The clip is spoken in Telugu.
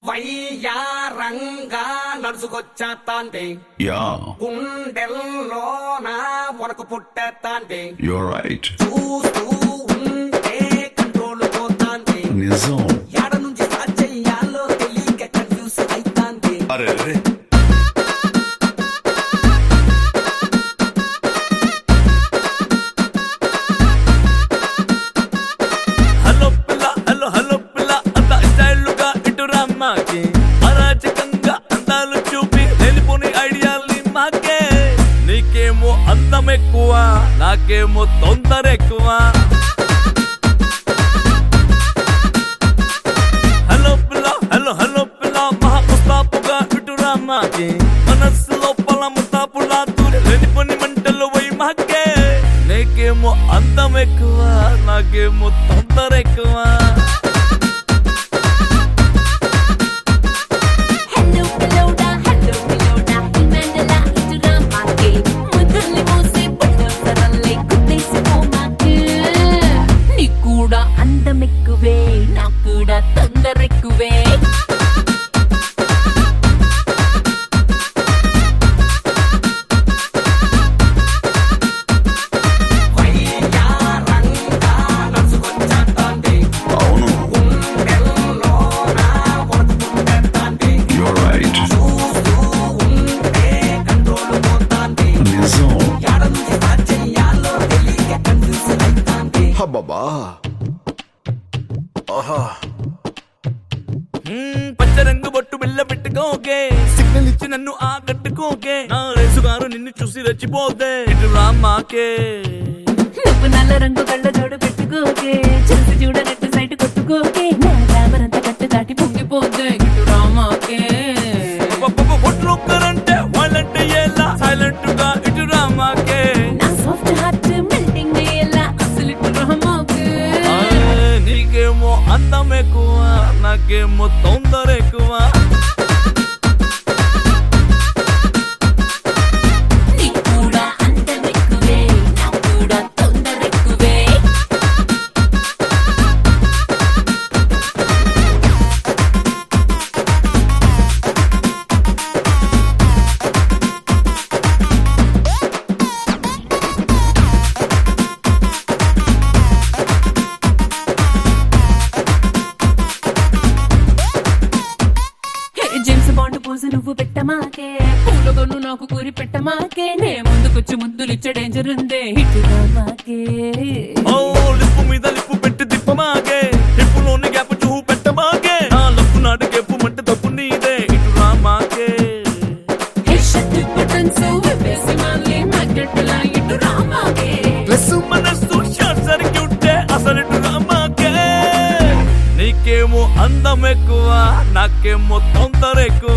వయ్యారంగా నడుచుకొచ్చేస్తాంది Yeah, గుండెల్లో నా వరకు పుట్టేస్తాంది you're right. చూస్తూ ఉంటే కంట్రోల్ పోతాంది నిజం ఎడ నుంచి స్టార్ట్ చెయ్యాలో తెలియక కన్ఫ్యూజ్ అయితాంది అరే అరే హలో పిల్ల హలో హలో పిల్ల అంత స్టైల్గా ఇటు రమ్మాకి అరాచకంగా అందాలు చూపి వెళ్ళిపోని ఐడియాల్ని మాకే నీకేమో అందం ఎక్కువ నాకేమో తొందర ఎక్కువ హలో పిల్ల హలో హలో పిల్ల మహా ముస్తాపుగా ఇటు రమ్మాకి మనస్సు లోపల ముస్తాపులా దూరి వెళ్ళిపోని మంటలు పోయి మాకే నీకేమో అందం ఎక్కువ నాకేమో తొందర ఎక్కువ హలో పిల్లోడా హలో పిల్లోడా ఇమెండలా ఇటురా మాకే ముద్దుల్ని మోసే బుల్డోజరల్లే కుట్టేసిపోమాకే నీకు కూడా అందం ఎక్కువే నాకు కూడా తొందర ఎక్కువే వయ్యారంగా నడుచుకొచ్చేస్తాంది అవును గుండెల్లో నా వరకు పుట్టేస్తాంది you're right. చూస్తూ ఉంటే కంట్రోల్ పోతాంది నిజం ఎడ నుంచి స్టార్ట్ చెయ్యాలో తెలియక కన్ఫ్యూజ్ అయితాంది హబ్బబ్బా ఆహా మ్మ్, పచ్చ రంగు బొట్టు బిల్ల పెట్టుకోకే సిగ్నల్ ఇచ్చి నన్ను ఆకట్టుకోకే నా రేసుగారు నిన్ను చూసి రెచ్చిపోతే ఇటు రామాకే నువ్వు నల్ల రంగు కళ్ళ జోడు పెట్టుకోకే చూసి చూడనట్టు సైట్ కొట్టుకోకే నా గ్లామర్ అంతా కట్టు దాటి పొంగిపోతే ఇటు రామాకే ఒట్లు ఒక్కరంటే వాళ్ళంటే ఎలా సైలెంట్ గా ఇటు రామాకే నా సాఫ్ట్ హార్ట్ మెల్టింగ్ అయ్యేలా అసలు ఇటు రామాకే ఆ, నీకేమో అందం ఎక్కువ నాకేమో తొందర ఎక్కువ నీకు కూడా అందం ఎక్కువే నాకు కూడా తొందర ఎక్కువే హే, జేమ్స్ బాండ్ పోజు నువ్వు పెట్టమాకే పూలగొన్ను నాకు కూరి పెట్టమాకే నే ముందుకొచ్చి ముద్దులిచ్చే డేంజర్ ఉందే ఇటు రామాకే ఓ లిప్పు మీద లిప్పు పెట్టి తిప్పమాగే హిప్పులోని గ్యాప్ చూపు పెట్టమాగే నా లప్పు నాటి గెప్పు మంటే తప్పు నీదే ఇటు రామాకే హే షట్టు బటన్స్ విప్పేసి మళ్ళీ magnet లా ఇటు రామాకే డ్రెస్ మనస్సు షార్ట్ సర్క్యూట్ అసలు ఇటు రామాకే నీకేమో అందం ఎక్కువ నాకేమో తొందర ఎక్కువ